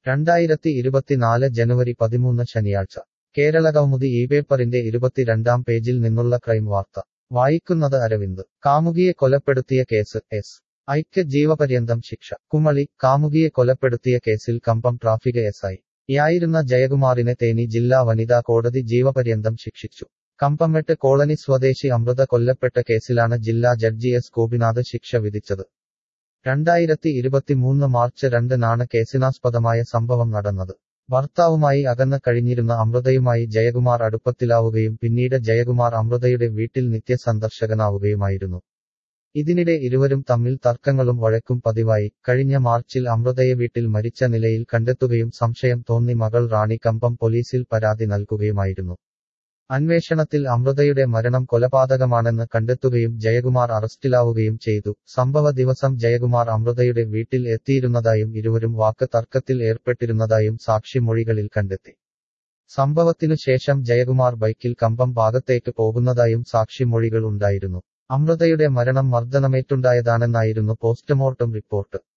രണ്ടായിരത്തി ഇരുപത്തിനാല് ജനുവരി പതിമൂന്ന് ശനിയാഴ്ച കേരളകൗമുദി ഈ പേപ്പറിന്റെ ഇരുപത്തിരണ്ടാം പേജിൽ നിന്നുള്ള ക്രൈം വാർത്ത വായിക്കുന്നത് അരവിന്ദ് കാമുകിയെ കൊലപ്പെടുത്തിയ കേസ് എസ് ഐക്ക് ജീവപര്യന്തം ശിക്ഷ കുമളി കാമുകിയെ കൊലപ്പെടുത്തിയ കേസിൽ കമ്പം ട്രാഫിക് എസ് ഐ യായിരുന്ന ജയകുമാറിനെ തേനി ജില്ലാ വനിതാ കോടതി ജീവപര്യന്തം ശിക്ഷിച്ചു കമ്പമെട്ട് കോളനി സ്വദേശി അമൃത കൊല്ലപ്പെട്ട കേസിലാണ് ജില്ലാ ജഡ്ജി എസ് ഗോപിനാഥ് ശിക്ഷ വിധിച്ചത് രണ്ടായിരത്തി ഇരുപത്തിമൂന്ന് മാർച്ച് രണ്ടിനാണ് കേസിനാസ്പദമായ സംഭവം നടന്നത് ഭർത്താവുമായി അകന്ന് കഴിഞ്ഞിരുന്ന അമൃതയുമായി ജയകുമാർ അടുപ്പത്തിലാവുകയും പിന്നീട് ജയകുമാർ അമൃതയുടെ വീട്ടിൽ നിത്യസന്ദർശകനാവുകയുമായിരുന്നു ഇതിനിടെ ഇരുവരും തമ്മിൽ തർക്കങ്ങളും വഴക്കും പതിവായി കഴിഞ്ഞ മാർച്ചിൽ അമൃതയെ വീട്ടിൽ മരിച്ച നിലയിൽ കണ്ടെത്തുകയും സംശയം തോന്നി മകൾ റാണി കമ്പം പോലീസിൽ പരാതി നൽകുകയുമായിരുന്നു അന്വേഷണത്തിൽ അമൃതയുടെ മരണം കൊലപാതകമാണെന്ന് കണ്ടെത്തുകയും ജയകുമാർ അറസ്റ്റിലാവുകയും ചെയ്തു സംഭവ ദിവസം ജയകുമാർ അമൃതയുടെ വീട്ടിൽ എത്തിയിരുന്നതായും ഇരുവരും വാക്ക് തർക്കത്തിൽ ഏർപ്പെട്ടിരുന്നതായും സാക്ഷിമൊഴികളിൽ കണ്ടെത്തി സംഭവത്തിനു ശേഷം ജയകുമാർ ബൈക്കിൽ കമ്പം ഭാഗത്തേക്ക് പോകുന്നതായും സാക്ഷിമൊഴികൾ ഉണ്ടായിരുന്നു അമൃതയുടെ മരണം മർദ്ദനമേറ്റുണ്ടായതാണെന്നായിരുന്നു പോസ്റ്റ്മോർട്ടം റിപ്പോർട്ട്